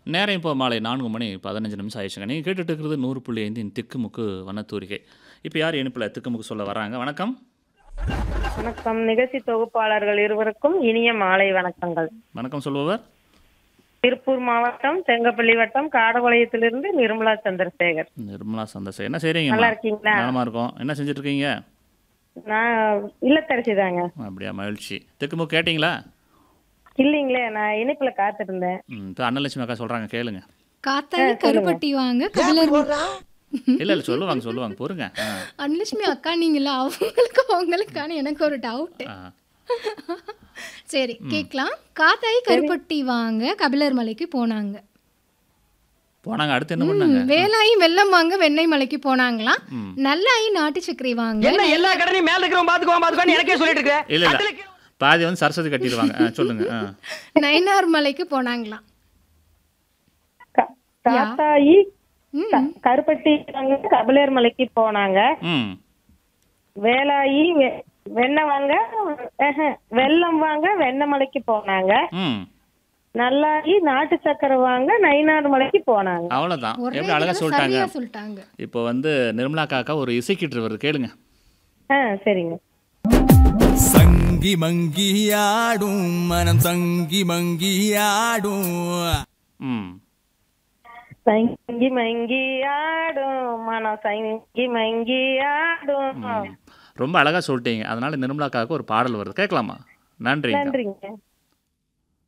நேரம் இப்போ மாலை நான்கு மணி பதினஞ்சு நிமிஷம் ஆயிடுச்சுங்க நீங்கள் கேட்டுட்டு இருக்கிறது நூறு புள்ளி ஐந்தின் திக்குமுக்கு வனத்தூரிகை இப்போ யார் இனிப்பில் திக்குமுக்கு சொல்ல வராங்க வணக்கம் வணக்கம் நிகழ்ச்சி தொகுப்பாளர்கள் இருவருக்கும் இனிய மாலை வணக்கங்கள் வணக்கம் சொல்பவர் திருப்பூர் மாவட்டம் செங்கப்பள்ளி வட்டம் காடபாளையத்திலிருந்து நிர்மலா சந்திரசேகர் நிர்மலா சந்தோஷம் என்ன செய்கிறீங்க நல்லா இருக்கீங்களா நலமா இருக்கோம் என்ன செஞ்சுட்டு இருக்கீங்க நான் இல்லத்தரசி தாங்க அப்படியா மகிழ்ச்சி திக்குமுக்கு கேட்டிங்களா இல்லைங்களே நான் இணைப்புல காத்துட்டு இருந்தேன் ம் இப்போ அன்னலட்சுமி அக்கா சொல்கிறாங்க கேளுங்க காத்தாடி கருப்பட்டி வாங்க கபிலர் இல்லை இல்லை சொல்லுவாங்க சொல்லுவாங்க பொறுங்க ஆ அன்லட்சுமி அக்கா நீங்களா அவங்களுக்கு அவங்களுக்கான எனக்கு ஒரு டவுட் ஆ சரி கேட்கலாம் காத்தாடி கருப்பட்டி வாங்க கபிலர் மலைக்கு போனாங்க போனாங்க அடுத்து என்ன பண்ணாங்க வேலாயி வெள்ளம் வாங்க வெண்ணெய் மலைக்கு போனாங்களாம் ம். நல்லாயி நாட்டு சர்க்கரை வாங்க என்ன எல்லா கடனையும் மேல இருக்கிறவன் பாத்துக்குவான் பாத்துக்குவான் எனக்கே சொல்லிட்டு இருக்க இல்லை இல்லை பாதி வந்து சரஸ்வதி கட்டிடுவாங்க ஆ சொல்லுங்க ஆ நயனார் மலைக்கு போனாங்களாம் க- தாத்தாயி ம். க- கருப்பட்டி வாங்க கபிலேர் மலைக்கு போனாங்க ம் வேலாயி வெ- வெண்ணெய் வாங்க ஆஹா, வெல்லம் வாங்க வெண்ணெய் மலைக்கு போனாங்க ம் நல்லாயி நாட்டு சக்கரை வாங்க நயினார் மலைக்கு போனாங்க அவ்வளோதான் ஒரே எப்படி அழகாக இதுல சொல்லிட்டாங்க சரியா சொல்லிட்டாங்க இப்போ வந்து நிர்மலா காக்கா ஒரு இசைக்கிட்டு வருது கேளுங்க ஆ சரிங்க சங்கி மங்கியாடும் மனம் சங்கி மங்கியாடும் ம் சங்கி மங்கி ஆடும் மனம் சங்கி மங்கி ஆடும் ரொம்ப அழகாக சொல்லிட்டீங்க அதனால நிர்மலா காக்கா ஒரு பாடல் வருது கேட்கலாமா நன்றிங்க நன்றிங்க